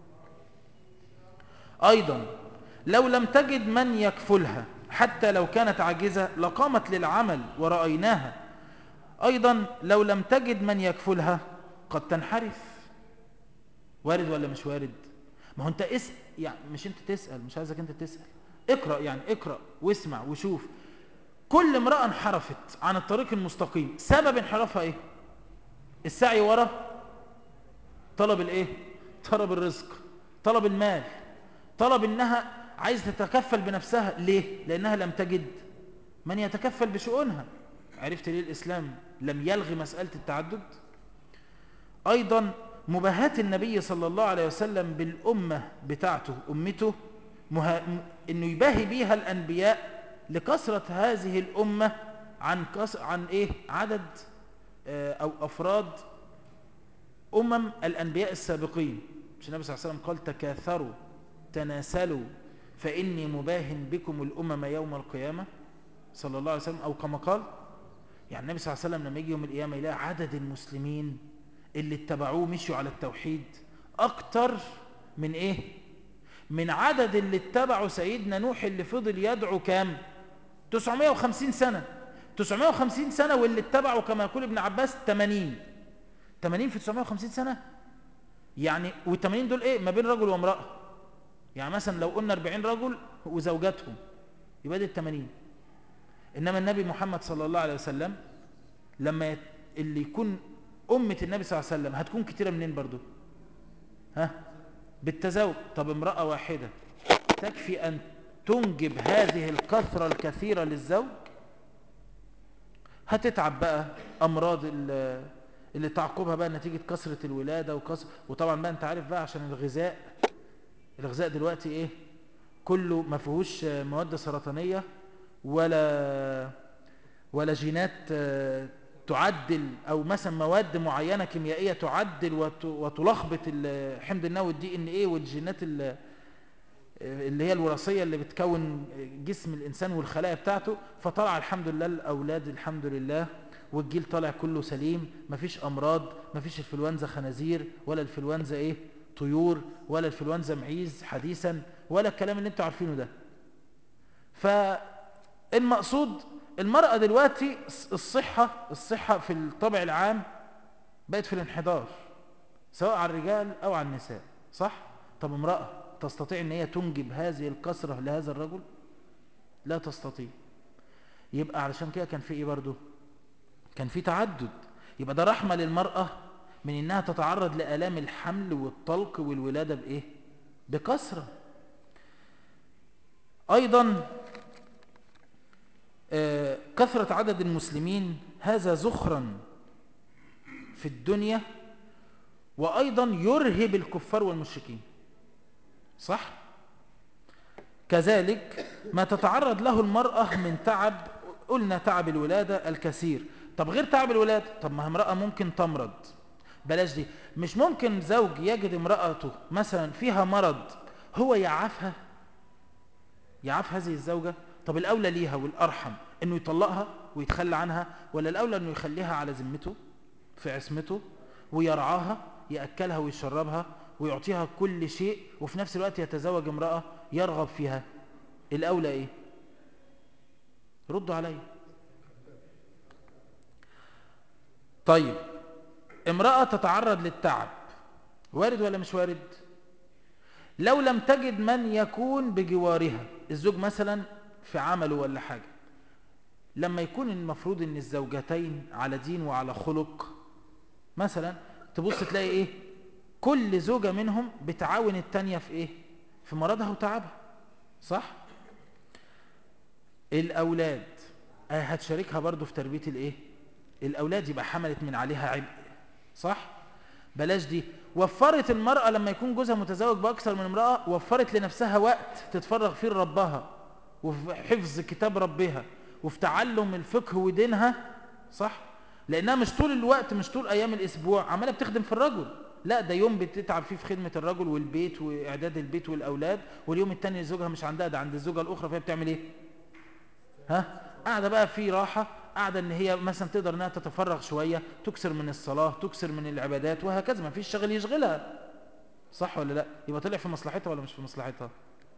أيضا لو لم تجد من يكفلها حتى لو كانت عاجزة لقامت للعمل ورأيناها أيضا لو لم تجد من يكفلها قد تنحرف وارد ولا مش وارد ما هو انت اسأل يعني مش انت تسأل مش عايزك انت تسأل اقرأ يعني اقرأ واسمع وشوف كل امرأة انحرفت عن الطريق المستقيم سبب انحرافها ايه السعي ورا طلب الايه طلب الرزق طلب المال طلب انها عايز تتكفل بنفسها ليه لانها لم تجد من يتكفل بشؤونها عرفت ليه الاسلام لم يلغي مسألة التعدد ايضا مباهاة النبي صلى الله عليه وسلم بالأمة بتاعته أمته مها... م- إنه يباهي بيها الأنبياء لكثرة هذه الأمة عن كس... عن إيه عدد آه، أو أفراد أمم الأنبياء السابقين مش النبي صلى الله عليه وسلم قال تكاثروا تناسلوا فإني مباهن بكم الأمم يوم القيامة صلى الله عليه وسلم أو كما قال يعني النبي صلى الله عليه وسلم لما يجي يوم القيامة يلاقي عدد المسلمين اللي اتبعوه مشوا على التوحيد أكتر من إيه؟ من عدد اللي اتبعوا سيدنا نوح اللي فضل يدعو كام؟ 950 سنة 950 سنة واللي اتبعوا كما يقول ابن عباس 80 80 في 950 سنة يعني وال80 دول ايه ما بين رجل وامرأة يعني مثلا لو قلنا 40 رجل وزوجاتهم يبقى دي ال 80 انما النبي محمد صلى الله عليه وسلم لما يت... اللي يكون أمة النبي صلى الله عليه وسلم هتكون كتيرة منين برضو ها بالتزاوج طب امرأة واحدة تكفي أن تنجب هذه الكثرة الكثيرة للزوج هتتعب بقى أمراض ال- اللي تعقبها بقى نتيجة كثرة الولادة وكثر وطبعا بقى انت عارف بقى عشان الغذاء الغذاء دلوقتي ايه كله ما فيهوش مواد سرطانية ولا ولا جينات آه، تعدل او مثلا مواد معينة كيميائية تعدل وت- وتلخبط ال- حمض النووي الدي ان ايه والجينات ال- اللي هي الوراثية اللي بتكون جسم الانسان والخلايا بتاعته فطلع الحمد لله الاولاد الحمد لله والجيل طالع كله سليم مفيش امراض مفيش انفلونزا خنازير ولا انفلونزا ايه طيور ولا انفلونزا معيز حديثا ولا الكلام اللي انتوا عارفينه ده فالمقصود المرأة دلوقتي الصحة الصحة في الطبع العام بقت في الانحدار سواء على الرجال أو على النساء صح؟ طب امرأة تستطيع ان هي تنجب هذه الكسرة لهذا الرجل؟ لا تستطيع يبقى علشان كده كان في ايه برضو؟ كان في تعدد يبقى ده رحمة للمرأة من انها تتعرض لآلام الحمل والطلق والولادة بايه؟ بكسرة ايضا آه، كثرة عدد المسلمين هذا زخرا في الدنيا وأيضا يرهب الكفار والمشركين صح؟ كذلك ما تتعرض له المرأة من تعب قلنا تعب الولادة الكثير طب غير تعب الولادة طب ما امرأة ممكن تمرض بلاش دي مش ممكن زوج يجد امرأته مثلا فيها مرض هو يعافها يعاف هذه الزوجة طب الأولى ليها والأرحم إنه يطلقها ويتخلى عنها ولا الأولى إنه يخليها على ذمته في عصمته ويرعاها يأكلها ويشربها ويعطيها كل شيء وفي نفس الوقت يتزوج امرأة يرغب فيها الأولى إيه ردوا علي طيب امرأة تتعرض للتعب وارد ولا مش وارد لو لم تجد من يكون بجوارها الزوج مثلا في عمله ولا حاجة لما يكون المفروض ان الزوجتين على دين وعلى خلق مثلا تبص تلاقي ايه كل زوجة منهم بتعاون التانية في ايه في مرضها وتعبها صح الاولاد آه هتشاركها برضو في تربية الايه الاولاد يبقى حملت من عليها عبء صح بلاش دي وفرت المرأة لما يكون جوزها متزوج بأكثر من امرأة وفرت لنفسها وقت تتفرغ فيه لربها وفي حفظ كتاب ربها وفي تعلم الفقه ودينها صح لأنها مش طول الوقت مش طول أيام الأسبوع عمالة بتخدم في الرجل لا ده يوم بتتعب فيه في خدمة الرجل والبيت وإعداد البيت والأولاد واليوم التاني زوجها مش عندها ده عند الزوجة الأخرى فهي بتعمل إيه ها قاعدة بقى في راحة قاعدة ان هي مثلا تقدر انها تتفرغ شوية تكسر من الصلاة تكسر من العبادات وهكذا ما فيش شغل يشغلها صح ولا لا يبقى طلع في مصلحتها ولا مش في مصلحتها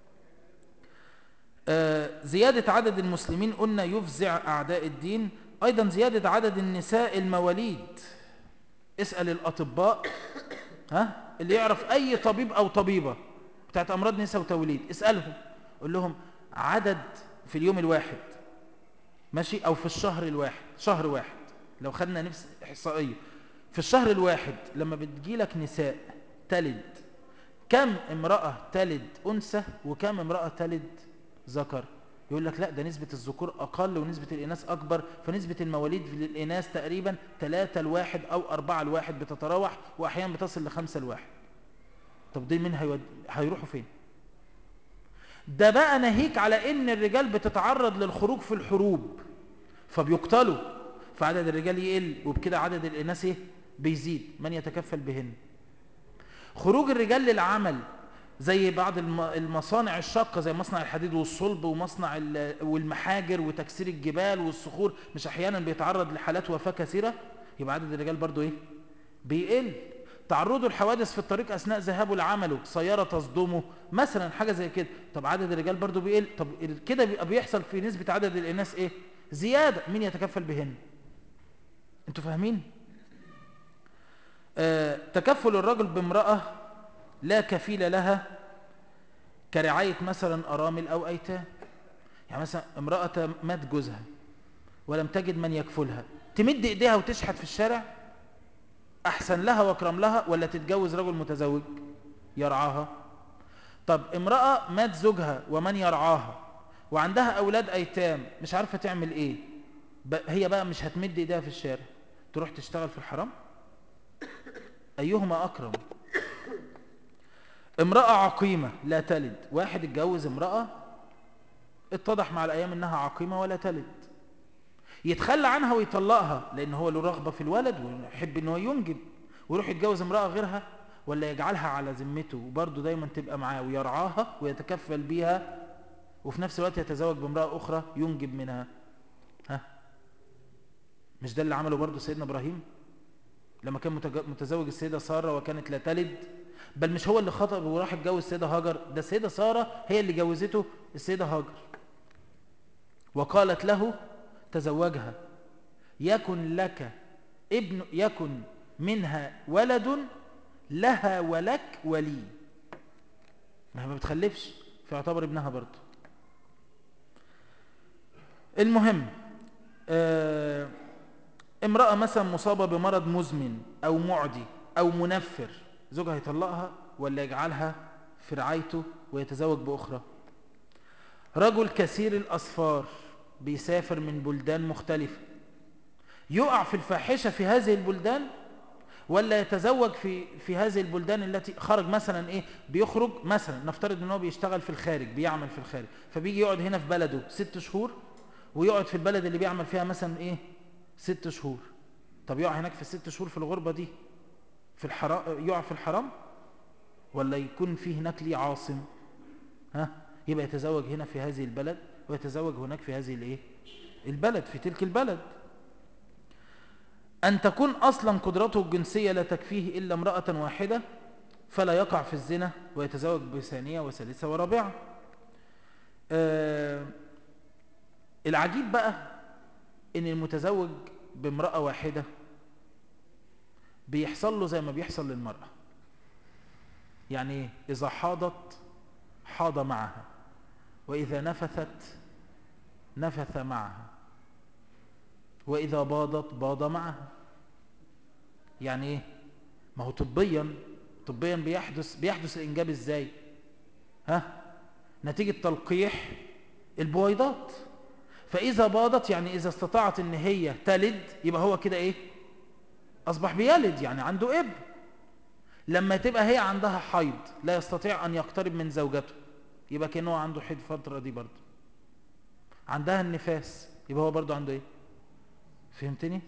آه زيادة عدد المسلمين قلنا يفزع أعداء الدين أيضا زيادة عدد النساء المواليد اسأل الأطباء ها اللي يعرف أي طبيب أو طبيبة بتاعت أمراض نساء وتوليد اسألهم قول لهم عدد في اليوم الواحد ماشي او في الشهر الواحد شهر واحد لو خدنا نفس احصائيه في الشهر الواحد لما بتجيلك نساء تلد كم امرأة تلد أنثى وكم امرأة تلد ذكر يقول لك لا ده نسبة الذكور أقل ونسبة الإناث أكبر فنسبة المواليد للإناث تقريبا 3 لواحد أو 4 لواحد بتتراوح وأحيانا بتصل لخمسة لواحد طب دي مين هيود... هيروحوا فين ده بقى ناهيك على ان الرجال بتتعرض للخروج في الحروب فبيقتلوا فعدد الرجال يقل وبكده عدد الاناث ايه بيزيد من يتكفل بهن خروج الرجال للعمل زي بعض الم- المصانع الشاقة زي مصنع الحديد والصلب ومصنع ال- والمحاجر وتكسير الجبال والصخور مش احيانا بيتعرض لحالات وفاة كثيرة يبقى عدد الرجال برضو ايه بيقل تعرضه الحوادث في الطريق اثناء ذهابه لعمله سيارة تصدمه مثلا حاجة زي كده طب عدد الرجال برضو بيقل طب ال- كده بيبقى بيحصل في نسبة عدد الاناث ايه زيادة مين يتكفل بهن انتوا فاهمين آه تكفل الرجل بامرأة لا كفيل لها كرعاية مثلا أرامل أو أيتام يعني مثلا امرأة مات جوزها ولم تجد من يكفلها تمد إيديها وتشحت في الشارع أحسن لها وأكرم لها ولا تتجوز رجل متزوج يرعاها طب امرأة مات زوجها ومن يرعاها وعندها أولاد أيتام مش عارفة تعمل إيه ب- هي بقى مش هتمد إيديها في الشارع تروح تشتغل في الحرام أيهما أكرم امرأة عقيمة لا تلد واحد اتجوز امرأة اتضح مع الأيام انها عقيمة ولا تلد يتخلى عنها ويطلقها لان هو له رغبة في الولد ويحب ان هو ينجب ويروح يتجوز امرأة غيرها ولا يجعلها على ذمته وبرضه دايما تبقى معاه ويرعاها ويتكفل بيها وفي نفس الوقت يتزوج بامرأة أخرى ينجب منها ها مش ده اللي عمله برضه سيدنا إبراهيم لما كان متج- متزوج السيدة سارة وكانت لا تلد بل مش هو اللي خطب وراح اتجوز السيدة هاجر ده السيدة سارة هي اللي جوزته السيدة هاجر وقالت له تزوجها يكن لك ابن يكن منها ولد لها ولك ولي ما هي ما بتخلفش فيعتبر ابنها برضه المهم آه امرأة مثلا مصابة بمرض مزمن أو معدي أو منفر زوجها يطلقها ولا يجعلها في رعايته ويتزوج بأخرى رجل كثير الأسفار بيسافر من بلدان مختلفة يقع في الفاحشة في هذه البلدان ولا يتزوج في في هذه البلدان التي خرج مثلا ايه بيخرج مثلا نفترض ان هو بيشتغل في الخارج بيعمل في الخارج فبيجي يقعد هنا في بلده ست شهور ويقعد في البلد اللي بيعمل فيها مثلا ايه ست شهور طب يقع هناك في الست شهور في الغربة دي في الحرام يقع في الحرام ولا يكون في هناك ليه عاصم ها يبقى يتزوج هنا في هذه البلد ويتزوج هناك في هذه الايه البلد في تلك البلد أن تكون أصلا قدرته الجنسية لا تكفيه إلا امرأة واحدة فلا يقع في الزنا ويتزوج بثانية وثالثة ورابعة آه العجيب بقى ان المتزوج بامرأة واحدة بيحصل له زي ما بيحصل للمرأة يعني ايه اذا حاضت حاض معها واذا نفثت نفث معها واذا باضت باض معها يعني ايه ما هو طبيا طبيا بيحدث بيحدث الانجاب ازاي ها نتيجة تلقيح البويضات فإذا باضت يعني إذا استطاعت إن هي تلد يبقى هو كده إيه أصبح بيلد يعني عنده ابن لما تبقى هي عندها حيض لا يستطيع أن يقترب من زوجته يبقى كأنه عنده حيض فترة دي برضه عندها النفاس يبقى هو برضه عنده إيه فهمتني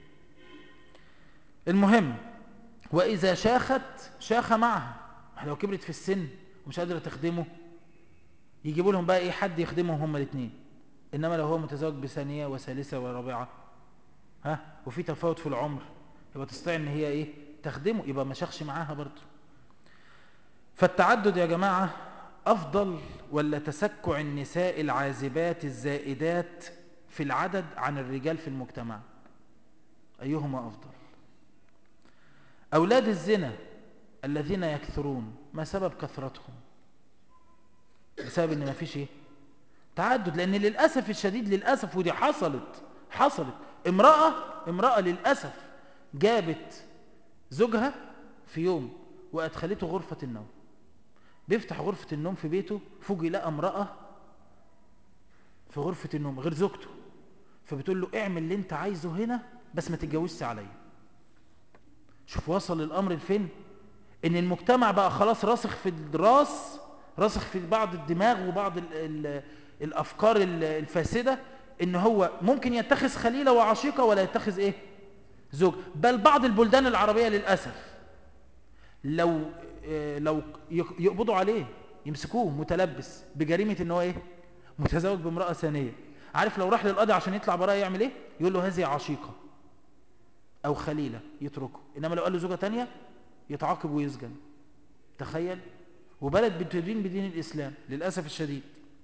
المهم وإذا شاخت شاخ معها لو كبرت في السن ومش قادرة تخدمه يجيبوا لهم بقى إيه حد يخدمهم هما الاثنين إنما لو هو متزوج بثانية وثالثة ورابعة ها وفي تفاوت في العمر يبقى تستطيع ان هي ايه تخدمه يبقى ما شخش معاها برضه فالتعدد يا جماعة أفضل ولا تسكع النساء العازبات الزائدات في العدد عن الرجال في المجتمع أيهما أفضل أولاد الزنا الذين يكثرون ما سبب كثرتهم بسبب ان ما فيش ايه تعدد لان للاسف الشديد للاسف ودي حصلت حصلت امراه امراه للاسف جابت زوجها في يوم وادخلته غرفه النوم بيفتح غرفه النوم في بيته فوجئ لقى امراه في غرفة النوم غير زوجته فبتقول له اعمل اللي انت عايزه هنا بس ما تتجوزش عليا شوف وصل الامر لفين ان المجتمع بقى خلاص راسخ في الراس راسخ في بعض الدماغ وبعض ال ال الافكار ال- الفاسده ان هو ممكن يتخذ خليله وعشيقه ولا يتخذ ايه زوج بل بعض البلدان العربيه للاسف لو آه، لو يق- يقبضوا عليه يمسكوه متلبس بجريمه ان هو ايه متزوج بامراه ثانيه عارف لو راح للقاضي عشان يطلع براءه يعمل ايه يقول له هذه عشيقه او خليله يتركه انما لو قال له زوجه تانية يتعاقب ويسجن تخيل وبلد بتدين بدين الاسلام للاسف الشديد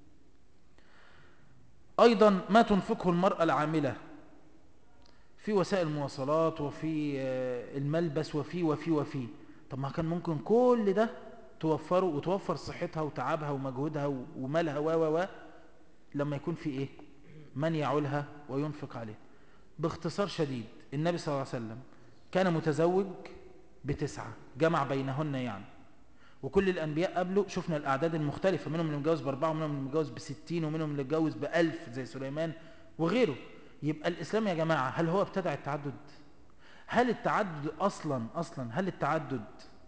ايضا ما تنفقه المراه العامله في وسائل المواصلات وفي آه، الملبس وفي وفي وفي طب ما كان ممكن كل ده توفره وتوفر صحتها وتعبها ومجهودها و- ومالها و و و لما يكون في ايه من يعولها وينفق عليها باختصار شديد النبي صلى الله عليه وسلم كان متزوج بتسعة جمع بينهن يعني وكل الأنبياء قبله شفنا الأعداد المختلفة منهم اللي متجوز بأربعة ومنهم اللي متجوز بستين ومنهم اللي متجوز بألف زي سليمان وغيره يبقى الإسلام يا جماعة هل هو ابتدع التعدد هل التعدد أصلا أصلا هل التعدد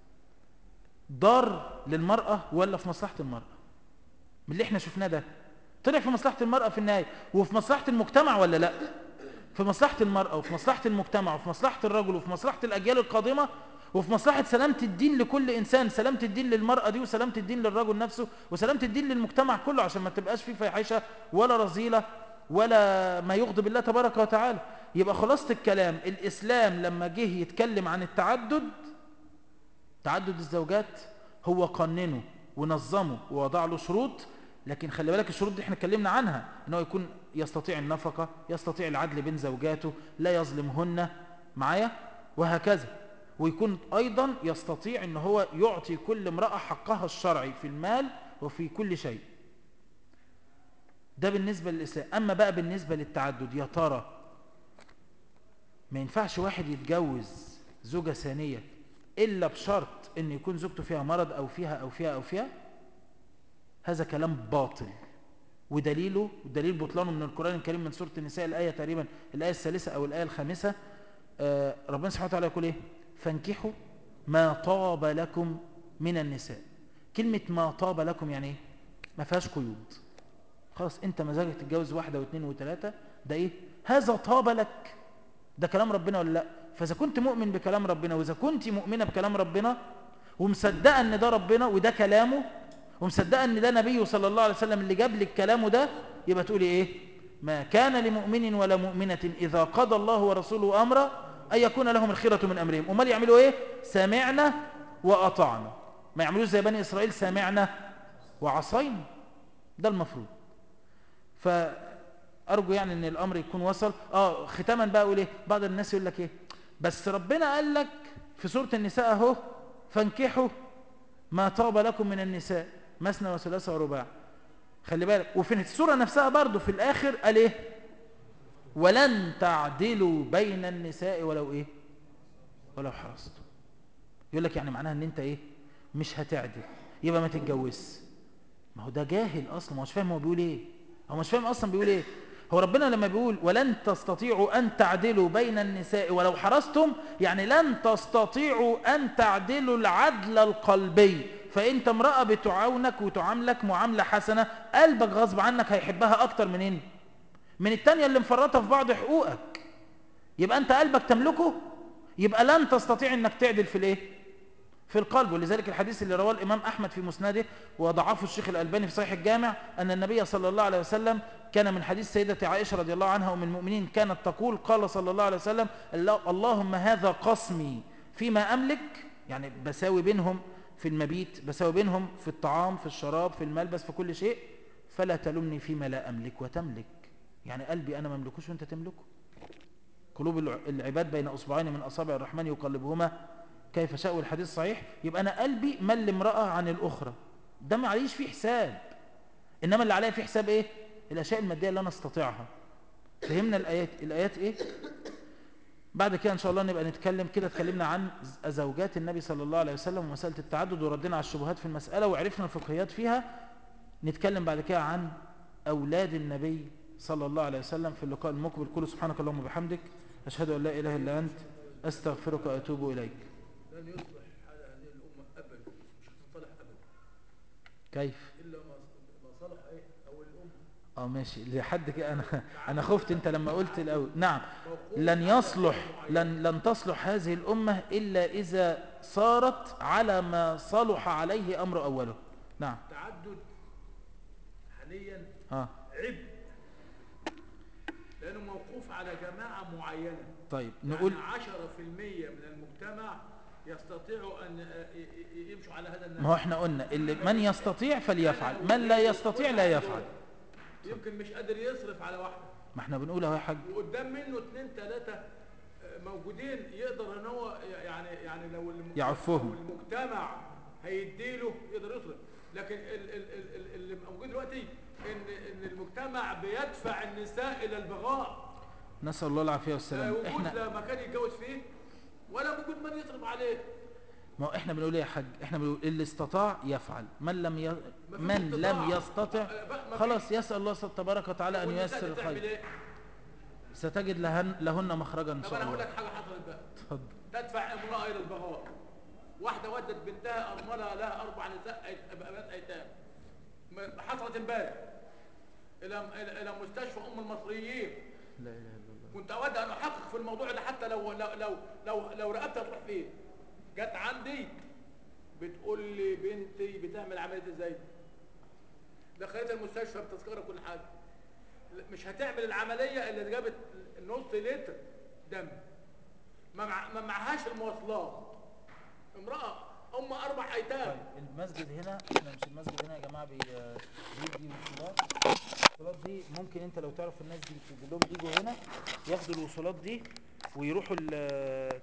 ضار للمرأة ولا في مصلحة المرأة من اللي احنا شفناه ده طلع في مصلحة المرأة في النهاية وفي مصلحة المجتمع ولا لا في مصلحة المرأة وفي مصلحة المجتمع وفي مصلحة الرجل وفي مصلحة الأجيال القادمة وفي مصلحة سلامة الدين لكل إنسان سلامة الدين للمرأة دي وسلامة الدين للرجل نفسه وسلامة الدين للمجتمع كله عشان ما تبقاش فيه فاحشة ولا رذيلة ولا ما يغضب الله تبارك وتعالى يبقى خلاصة الكلام الإسلام لما جه يتكلم عن التعدد تعدد الزوجات هو قننه ونظمه ووضع له شروط لكن خلي بالك الشروط دي احنا اتكلمنا عنها ان هو يكون يستطيع النفقة يستطيع العدل بين زوجاته لا يظلمهن معايا وهكذا ويكون ايضا يستطيع ان هو يعطي كل امرأة حقها الشرعي في المال وفي كل شيء ده بالنسبة للإسلام أما بقى بالنسبة للتعدد يا ترى ما ينفعش واحد يتجوز زوجة ثانية إلا بشرط أن يكون زوجته فيها مرض أو فيها أو فيها أو فيها هذا كلام باطل ودليله دليل بطلانه من القرآن الكريم من سورة النساء الآية تقريبا الآية الثالثة أو الآية الخامسة آه ربنا سبحانه وتعالى يقول إيه فانكحوا ما طاب لكم من النساء كلمة ما طاب لكم يعني إيه ما فيهاش قيود خلاص أنت مزاجك تتجوز واحدة واثنين وثلاثة ده إيه هذا طاب لك ده كلام ربنا ولا لا فإذا كنت مؤمن بكلام ربنا وإذا كنت مؤمنة بكلام ربنا ومصدقة أن ده ربنا وده كلامه ومصدقة أن ده نبيه صلى الله عليه وسلم اللي جاب لك كلامه ده يبقى تقولي إيه ما كان لمؤمن ولا مؤمنة إذا قضى الله ورسوله أمرا أن يكون لهم الخيرة من أمرهم أمال يعملوا إيه سمعنا وأطعنا ما يعملوش زي بني إسرائيل سمعنا وعصينا ده المفروض فأرجو يعني أن الأمر يكون وصل آه ختاما بقى أقول إيه بعض الناس يقول لك إيه بس ربنا قال لك في سورة النساء أهو فانكحوا ما طاب لكم من النساء مثنى وثلاث ورباع خلي بالك وفي السورة نفسها برضو في الآخر قال إيه ولن تعدلوا بين النساء ولو إيه ولو حرصتم يقول لك يعني معناها ان انت ايه مش هتعدل يبقى ما تتجوزش ما هو ده جاهل اصلا ما هوش فاهم هو بيقول ايه هو مش فاهم اصلا بيقول ايه هو ربنا لما بيقول ولن تستطيعوا ان تعدلوا بين النساء ولو حرصتم يعني لن تستطيعوا ان تعدلوا العدل القلبي فانت امرأة بتعاونك وتعاملك معاملة حسنة قلبك غصب عنك هيحبها اكتر منين من التانية اللي مفرطة في بعض حقوقك يبقى انت قلبك تملكه يبقى لن تستطيع انك تعدل في الايه في القلب ولذلك الحديث اللي رواه الامام احمد في مسنده وضعفه الشيخ الالباني في صحيح الجامع ان النبي صلى الله عليه وسلم كان من حديث سيدة عائشة رضي الله عنها ومن المؤمنين كانت تقول قال صلى الله عليه وسلم اللهم هذا قسمي فيما املك يعني بساوي بينهم في المبيت بساوي بينهم في الطعام في الشراب في الملبس في كل شيء فلا تلمني فيما لا املك وتملك يعني قلبي انا ما املكوش وانت تملكه قلوب العباد بين اصبعين من اصابع الرحمن يقلبهما كيف شاء الحديث صحيح يبقى انا قلبي مل امراه عن الاخرى ده ما عليش فيه حساب انما اللي عليا فيه حساب ايه الاشياء الماديه اللي انا استطيعها فهمنا الايات الايات ايه بعد كده ان شاء الله نبقى نتكلم كده اتكلمنا عن زوجات النبي صلى الله عليه وسلم ومساله التعدد وردنا على الشبهات في المساله وعرفنا الفقهيات فيها نتكلم بعد كده عن أولاد النبي صلى الله عليه وسلم في اللقاء المقبل كل سبحانك اللهم وبحمدك أشهد أن لا إله إلا أنت أستغفرك وأتوب إليك لن يصلح حال هذه الأمة أبدا مش هتنصلح أبدا كيف؟ إلا ما ما صلح إيه أو الأمة اه ماشي لحد كده انا انا خفت انت لما قلت الاول نعم موقوف لن على يصلح شيء معين. لن لن تصلح هذه الامه الا اذا صارت على ما صلح عليه امر اوله نعم تعدد حاليا اه عبء لأنه موقوف على جماعة معينة طيب نقول يعني 10% من المجتمع يستطيعوا أن ي- ي- يمشوا على هذا النهج ما هو احنا قلنا اللي من يستطيع فليفعل من لا يستطيع لا يفعل يمكن مش قادر يصرف على واحده ما احنا بنقول اهو يا حاج وقدام منه اثنين ثلاثة موجودين يقدر ان هو يعني يعني لو الم- يعفهم. لو المجتمع هيديله يقدر يصرف لكن ال- ال- ال- ال- اللي موجود دلوقتي ان ان المجتمع بيدفع النساء الى البغاء نسال الله العافيه لا والسلام وجود احنا لا مكان يتجوز فيه ولا وجود من يصرف عليه ما هو احنا بنقول ايه يا حاج احنا بنقول اللي استطاع يفعل من لم ي... مفيش من لم استطاع. يستطع أه، بقى مفيش. خلاص يسال الله تبارك وتعالى ان والنساء ييسر دي تعمل الخير ايه؟ ستجد لهن لهن مخرجا ان طب شاء انا هقول الله لك حاجه حصلت بقى اتفضل تدفع امرأة إلى البغاء واحدة ودت بنتها أرملة لها أربع نساء أيت- بنات أيتام م- حصلت امبارح إلى إلى إلى مستشفى أم المصريين لا اله الا الله كنت أود أن أحقق في الموضوع ده حتى لو لو لو لو, لو رقبتها تروح فين جت عندي بتقول لي بنتي بتعمل عملية ازاي دخلتها المستشفى بتذكرة كل حاجة لا، مش هتعمل العملية اللي جابت نص لتر دم ما, مع... ما معهاش المواصلات امرأة أم أربع أيتام طيب المسجد هنا احنا مش المسجد هنا يا جماعه بي بيدي وصولات الوصولات دي ممكن انت لو تعرف الناس دي تقول لهم يجوا هنا ياخدوا الوصولات دي ويروحوا ال-